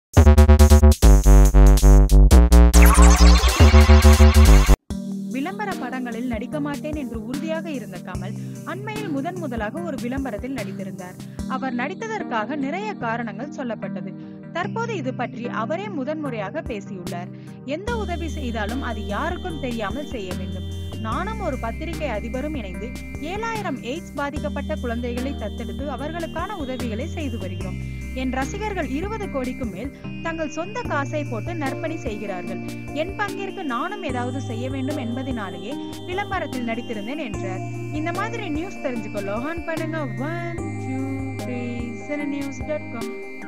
விளம்பர படங்களில் நடிக்க மாட்டேன் என்று உறுதியாக இருந்த கமல் அண்மையில் முதன் முதலாக ஒரு விளம்பரத்தில் நடித்திருந்தார் அவர் நடித்ததற்காக நிறைய காரணங்கள் சொல்லப்பட்டது தற்போது இது பற்றி அவரே முதன்முறையாக பேசியுள்ளார் எந்த உதவி செய்தாலும் அது யாருக்கும் தெரியாமல் செய்ய வேண்டும் நானும் ஒரு பத்திரிகை அதிபரும் இணைந்து ஏழாயிரம் எய்ட்ஸ் பாதிக்கப்பட்ட குழந்தைகளை தத்தெடுத்து அவர்களுக்கான உதவிகளை செய்து வருகிறோம் என் ரசிகர்கள் இருபது கோடிக்கும் மேல் தங்கள் சொந்த காசை போட்டு நற்பணி செய்கிறார்கள் என் பங்கிற்கு நானும் ஏதாவது செய்ய வேண்டும் என்பதினாலேயே விளம்பரத்தில் நடித்திருந்தேன் என்றார் இந்த மாதிரி நியூஸ் தெரிஞ்சுக்க லோகான் பண்ணுங்க one two three news dot com